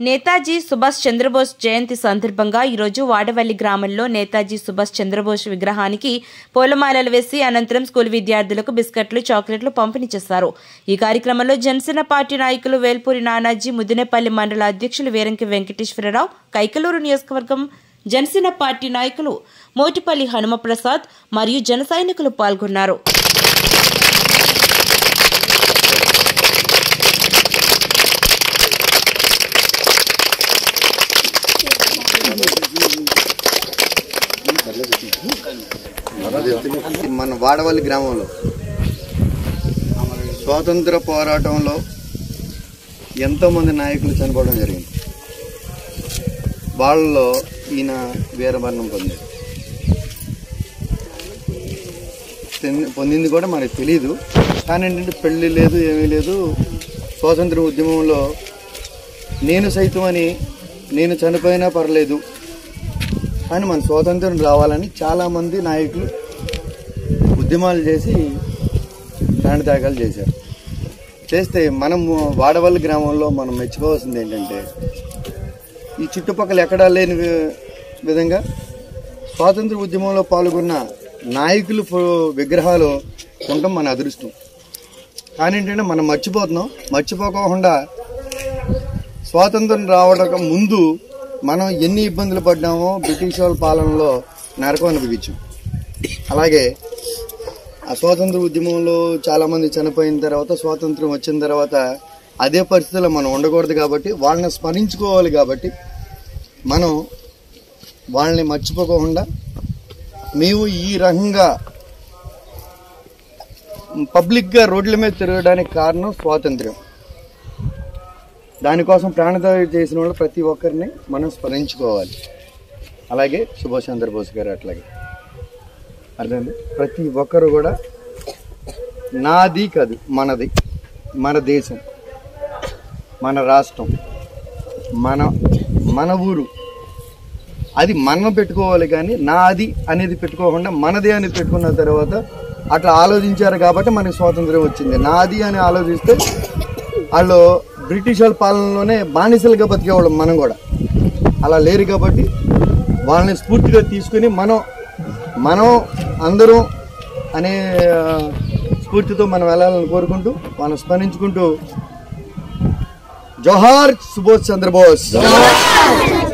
నేతాజీ సుభాష్ చంద్రబోస్ జయంతి సందర్భంగా ఈరోజు వాడవల్లి గ్రామంలో నేతాజీ సుభాష్ చంద్రబోస్ విగ్రహానికి పూలమాలలు వేసి అనంతరం స్కూల్ విద్యార్థులకు బిస్కెట్లు చాక్లెట్లు పంపిణీ చేశారు ఈ కార్యక్రమంలో జనసేన పార్టీ నాయకులు వేల్పూరి నానాజీ ముదినేపల్లి మండల అధ్యక్షులు వీరంకి వెంకటేశ్వరరావు కైకలూరు నియోజకవర్గం జనసేన పార్టీ నాయకులు మోటిపల్లి హనుమప్రసాద్ మరియు జన సైనికులు పాల్గొన్నారు మన వాడవల్లి గ్రామంలో స్వాతంత్ర పోరాటంలో ఎంతోమంది నాయకులు చనిపోవడం జరిగింది వాళ్ళలో ఈయన వీరమరణం పొందాడు తెన్- పొందింది కూడా మనకు తెలియదు కానీ ఏంటంటే పెళ్లి లేదు ఏమీ లేదు స్వాతంత్ర ఉద్యమంలో నేను సైతం అని నేను చనిపోయినా పర్లేదు కానీ మన స్వాతంత్రం రావాలని చాలామంది నాయకులు ఉద్యమాలు చేసి ప్రాణత్యాగాలు చేశారు చేస్తే మనం వాడవల్లి గ్రామంలో మనం మెచ్చుకోవాల్సింది ఏంటంటే ఈ చుట్టుపక్కల ఎక్కడా లేని వి- విధంగా స్వాతంత్ర ఉద్యమంలో పాల్గొన్న నాయకులు ఫో- విగ్రహాలు ఉండటం మన అదృష్టం కానీ ఏంటంటే మనం మర్చిపోతున్నాం మర్చిపోకుండా స్వాతంత్రం రావడం ముందు మనం ఎన్ని ఇబ్బందులు పడ్డామో బ్రిటిష్ వాళ్ళ పాలనలో నరకం అనిపించాం అలాగే ఆ స్వాతంత్ర ఉద్యమంలో చాలా మంది చనిపోయిన తర్వాత స్వాతంత్రం వచ్చిన తర్వాత అదే పరిస్థితిలో మనం ఉండకూడదు కాబట్టి వాళ్ళని స్మరించుకోవాలి కాబట్టి మనం వాళ్ళని మర్చిపోకుండా మేము ఈ రకంగా పబ్లిక్గా రోడ్ల మీద తిరగడానికి కారణం స్వాతంత్ర్యం దానికోసం ప్రాణదానం చేసిన వాళ్ళు ప్రతి ఒక్కరిని మనం స్మరించుకోవాలి అలాగే సుభాష్ చంద్రబోస్ గారు అట్లాగే అర్థమైంది ప్రతి ఒక్కరు కూడా నాది కాదు మనది మన దేశం మన రాష్ట్రం మన మన ఊరు అది మనం పెట్టుకోవాలి కానీ నాది అనేది పెట్టుకోకుండా మనది అనేది పెట్టుకున్న తర్వాత అట్లా ఆలోచించారు కాబట్టి మనకి స్వాతంత్రం వచ్చింది నాది అని ఆలోచిస్తే వాళ్ళు బ్రిటిష్ వాళ్ళ పాలనలోనే బానిసలుగా బతికేవాళ్ళం మనం కూడా అలా లేరు కాబట్టి వాళ్ళని స్ఫూర్తిగా తీసుకుని మనం మనం అందరం అనే ఆ, స్ఫూర్తితో మనం వెళ్ళాలని కోరుకుంటూ మనం స్మరించుకుంటూ జోహార్ సుభాష్ చంద్రబోస్